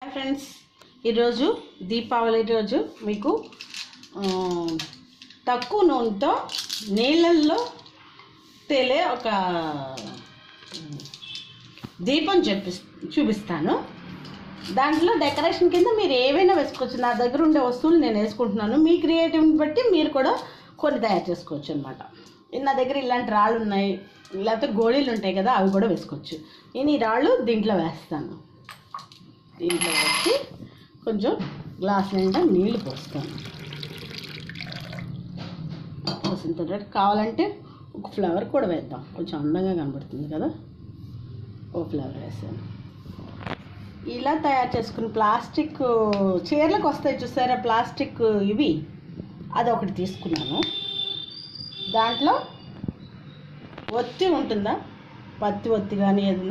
friends ఈరోజు దీపావళి రోజు మీకు ఆ, తక్కువ నూనెతో నీళ్ళల్లో తేలే ఒక ఉమ్, దీపం చూపి చూపిస్తాను దాంట్లో డెకరేషన్ కింద మీరు ఏవైనా వేసుకోవచ్చు నా దగ్గర ఉండే వస్తువులు నేను వేసుకుంటున్నాను మీ క్రియేటివ్ని బట్టి మీరు కూడా కొన్ని తయారు చేసుకోవచ్చు అనమాట నా దగ్గర ఇలాంటి రాళ్ళు ఉన్నాయి లేకపోతే గోళీలు ఉంటాయి కదా అవి కూడా వేసుకోవచ్చు నేను ఈ రాళ్ళు దీంట్లో వేస్తాను దీంట్లో వేసి కొంచెం గ్లాస్ నిండా నీళ్లు పోస్తాను పోసిన తర్వాత కావాలంటే ఒక ఫ్లవర్ కూడా వేద్దాం కొంచెం అందంగా కనబడుతుంది కదా ఓ ఫ్లవర్ వేసాను ఇలా తయారు చేసుకుని ప్లాస్టిక్ చీరలకు వస్తాయి చూసారా ప్లాస్టిక్ ఇవి అది ఒకటి తీసుకున్నాను దాంట్లో ఒత్తి ఉంటుందా పత్తి ఒత్తి కానీ ఏదైనా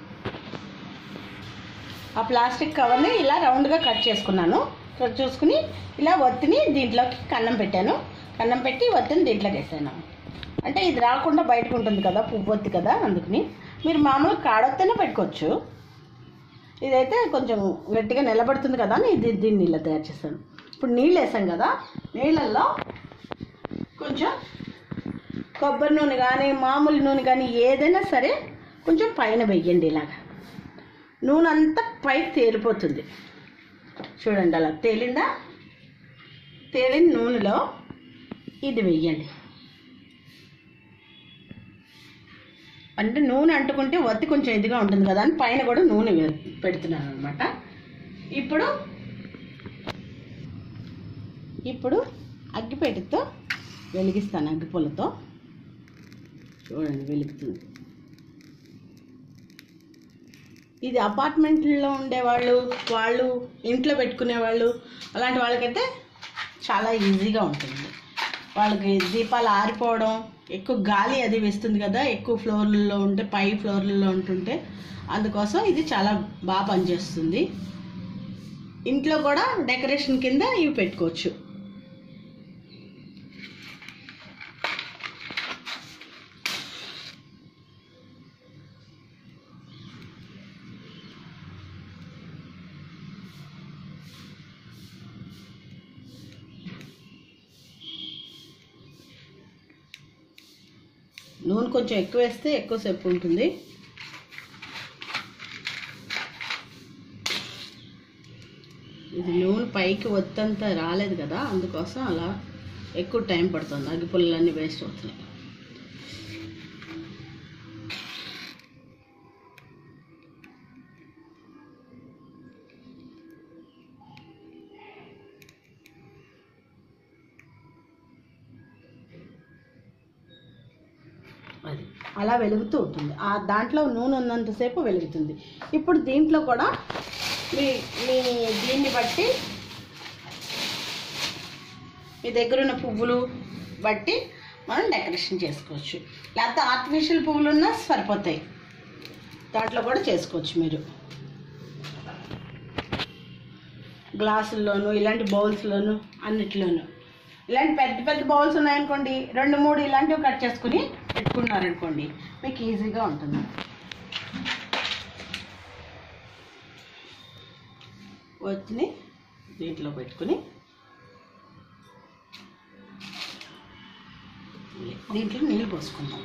ఆ ప్లాస్టిక్ కవర్ని ఇలా రౌండ్గా కట్ చేసుకున్నాను కట్ చేసుకుని ఇలా ఒత్తిని దీంట్లోకి కన్నం పెట్టాను కన్నం పెట్టి ఒత్తిని దీంట్లోకి వేసాను అంటే ఇది రాకుండా బయటకు ఉంటుంది కదా పువ్వు ఒత్తి కదా అందుకని మీరు మామూలు కాడొత్తనే పెట్టుకోవచ్చు ఇదైతే కొంచెం గట్టిగా నిలబడుతుంది కదా అని ఇది దీన్ని ఇలా తయారు చేశాను ఇప్పుడు నీళ్ళు వేసాం కదా నీళ్ళల్లో కొంచెం కొబ్బరి నూనె కానీ మామూలు నూనె కానీ ఏదైనా సరే కొంచెం పైన వెయ్యండి ఇలాగా నూనె అంతా పైకి తేలిపోతుంది చూడండి అలా తేలిందా తేలిన నూనెలో ఇది వెయ్యండి అంటే నూనె అంటుకుంటే ఒత్తి కొంచెం ఇదిగా ఉంటుంది కదా అని పైన కూడా నూనె వే- పెడుతున్నాను అనమాట ఇప్పుడు ఇప్పుడు అగ్గిపెట్టెతో వెలిగిస్తాను అగ్గిపుల్లతో చూడండి వెలుగుతుంది ఇది అపార్ట్మెంట్లో ఉండేవాళ్ళు వాళ్ళు ఇంట్లో పెట్టుకునే వాళ్ళు అలాంటి వాళ్ళకైతే చాలా ఈజీగా ఉంటుంది వాళ్ళకి దీపాలు ఆరిపోవడం ఎక్కువ గాలి అది వేస్తుంది కదా ఎక్కువ ఫ్లోర్లలో ఉంటే పై ఫ్లోర్లలో ఉంటుంటే అందుకోసం ఇది చాలా బాగా పనిచేస్తుంది ఇంట్లో కూడా డెకరేషన్ కింద ఇవి పెట్టుకోవచ్చు నూనె కొంచెం ఎక్కువ వేస్తే ఎక్కువసేపు ఉంటుంది ఇది నూనె పైకి ఒత్తంతా రాలేదు కదా అందుకోసం అలా ఎక్కువ టైం పడుతుంది అగ్గిపుల్లలన్నీ వేస్ట్ అవుతున్నాయి అది అలా వెలుగుతూ ఉంటుంది ఆ దాంట్లో నూనె ఉన్నంతసేపు వెలుగుతుంది ఇప్పుడు దీంట్లో కూడా మీ మీ దీన్ని బట్టి మీ దగ్గర ఉన్న పువ్వులు బట్టి మనం డెకరేషన్ చేసుకోవచ్చు లేకపోతే ఆర్టిఫిషియల్ పువ్వులు ఉన్నా సరిపోతాయి దాంట్లో కూడా చేసుకోవచ్చు మీరు గ్లాసుల్లోను ఇలాంటి బౌల్స్లోను అన్నిటిలోనూ ఇలాంటి పెద్ద పెద్ద బౌల్స్ ఉన్నాయనుకోండి రెండు మూడు ఇలాంటివి కట్ చేసుకుని పెట్టుకున్నారనుకోండి మీకు ఈజీగా ఉంటుంది వచ్చిని దీంట్లో పెట్టుకుని దీంట్లో నీళ్ళు పోసుకుందాం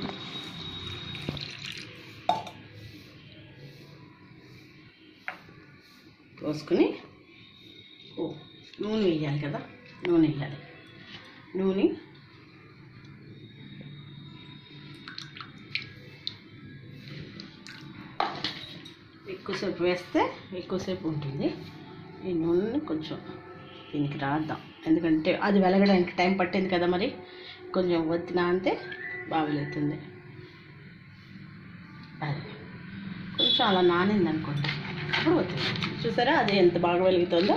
పోసుకుని ఓ నూనె వేయాలి కదా నూనె వేయాలి నూనె ఎక్కువసేపు వేస్తే ఎక్కువసేపు ఉంటుంది ఈ నూనెని కొంచెం దీనికి రాద్దాం ఎందుకంటే అది వెలగడానికి టైం పట్టింది కదా మరి కొంచెం ఒత్తిన అంతే బాగా వెలుగుతుంది అది కొంచెం అలా నానింది అనుకోండి అప్పుడు ఒత్తిడి చూసారా అది ఎంత బాగా వెలుగుతుందో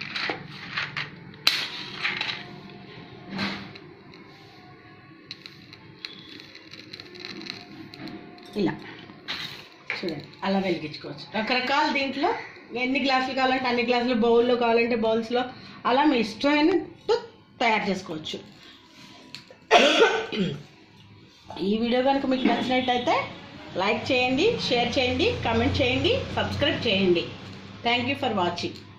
ఇలా చూడండి అలా వెలిగించుకోవచ్చు రకరకాల దీంట్లో ఎన్ని గ్లాసులు కావాలంటే అన్ని గ్లాసులు బౌల్లో కావాలంటే బౌల్స్లో అలా మీ ఇష్టమైనట్టు తయారు చేసుకోవచ్చు ఈ వీడియో కనుక మీకు నచ్చినట్టయితే లైక్ చేయండి షేర్ చేయండి కామెంట్ చేయండి సబ్స్క్రైబ్ చేయండి థ్యాంక్ యూ ఫర్ వాచింగ్